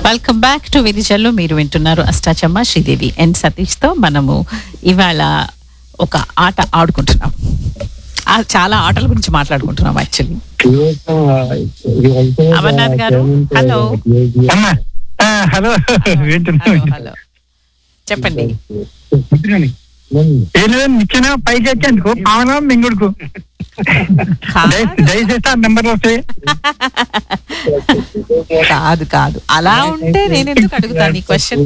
Welcome back to విరిజల్లు మీరు వింటున్నారు Ashta Chamma Sridevi and సతీష్తో మనము ఇవాళ ఒక ఆట ఆడుకుంటున్నాం ఆ, చాలా ఆటల గురించి మాట్లాడుకుంటున్నాం యాక్చువల్లీ అమర్నాథ్ గారు, హలో. అమ్మా ఆ, హలో వింటున్నా హలో హలో చెప్పండి ఏం లేదు నిచ్చిన పైకి ఎక్కేందుకు పావన మింగుడుకు కాదు. దయ- దయచేసి ఆ నెంబర్ వస్తాయి కాదు కాదు అలా ఉంటే నేను ఎందుకు అడుగుతాను ఈ క్వశ్చన్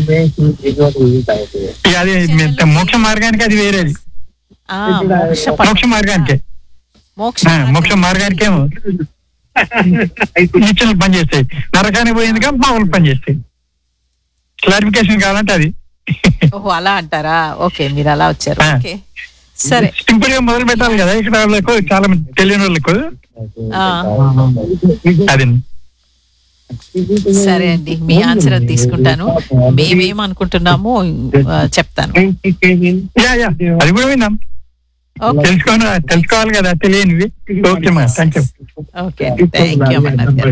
ఇక అది మీ- మోక్ష మార్గానికి అది వేరేది మోక్ష మోక్ష మార్గానికి మోక్ష ఆ, మోక్ష మార్గానికి ఏమో నిచ్చెనలు పనిచేస్తాయి నరకానికి పోయింది కానీ పావులు పనిచేస్తాయి క్లారిఫికేషన్ కావాలంటే అది ఓహో అలా అంటారా ఓకే మీరు అలా వచ్చారు ఆ. ఓకే సరే సింపుల్ గా మొదలు పెట్టాలి కదా ఇక్కడ వాళ్ళకు చాలా మంది తెలియని వాళ్ళకు ఆ, అది సరే అండి మీ ఆన్సర్ అది తీసుకుంటాను మేమేం అనుకుంటున్నామో ఆ, చెప్తాను యా యా అది కూడా విన్నాం ఓకే తెలుసుకోవాలి తెలుసుకోవాలి కదా తెలియనివి ఓకే మా థ్యాంక్ యూ ఓకే అండి థ్యాంక్ యూ అమర్నాథ్ గారు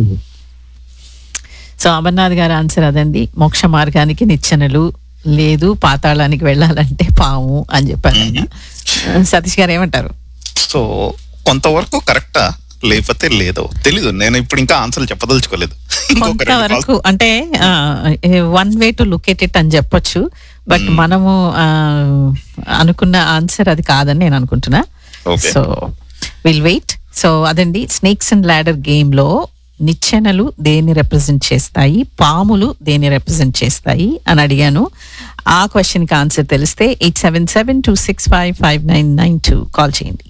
సో అమర్నాథ్ గారి ఆన్సర్ అదండి మోక్ష మార్గానికి నిచ్చెనలు లేదు పాతాళానికి వెళ్ళాలంటే పాము అని చెప్పారు ఆయన. సతీష్ గారు ఏమంటారు సో కొంతవరకు కరెక్టా లేకపోతే లేదో తెలీదు నేను ఇప్పుడు ఇంకా ఆన్సర్ చెప్పదలుచుకోలేదు ఇంకొక రెండు కొంతవరకు అంటే one way to look at it అని చెప్పొచ్చు బట్ మనము ఆ, అనుకున్న ఆన్సర్ అది కాదని నేను అనుకుంటున్నా Okay. So will wait so అదండి స్నేక్స్ అండ్ ల్యాడర్ గేమ్ లో నిచ్చెనలు దేన్ని రిప్రజెంట్ చేస్తాయి పాములు దేన్ని రిప్రజెంట్ చేస్తాయి అని అడిగాను ఆ క్వశ్చన్ కి ఆన్సర్ తెలిస్తే eight seven seven two six five five nine nine two call చేయండి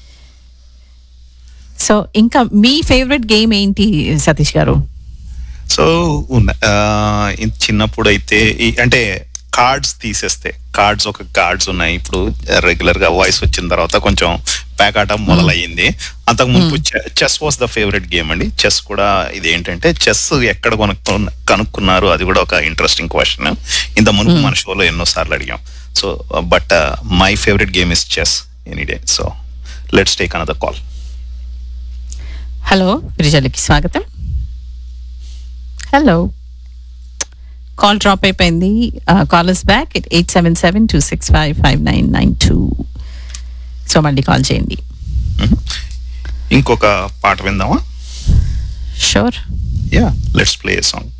సో ఇంకా మీ ఫేవరెట్ గేమ్ ఏంటి సతీష్ గారు సో ఉన్న- ఆ, ఇన్- చిన్నప్పుడు అయితే ఈ- అంటే కార్డ్స్ తీసేస్తే కార్డ్స్ ఒక కార్డ్స్ ఉన్నాయి ఇప్పుడు రెగ్యులర్ గా వాయిస్ వచ్చిన తర్వాత కొంచెం ప్యాకాట మొదలయ్యింది అంతకు ముందు chess was the favourite game అండి చెస్ కూడా ఇది ఏంటంటే చెస్ ఎక్కడ కొనుక్కు కనుక్కున్నారు అది కూడా ఒక ఇంట్రెస్టింగ్ క్వశ్చన్ ఇంత మునుపు మన షోలో ఎన్నో సార్లు అడిగాం so but my favourite game is chess any day so let's take another call hello విరిజలికి స్వాగతం హలో కాల్ డ్రాప్ అయిపోయింది callers back eight seven seven two six five five nine nine two so మళ్ళీ call చేయండి ఇంకొక పాట విందామా sure yeah let's play song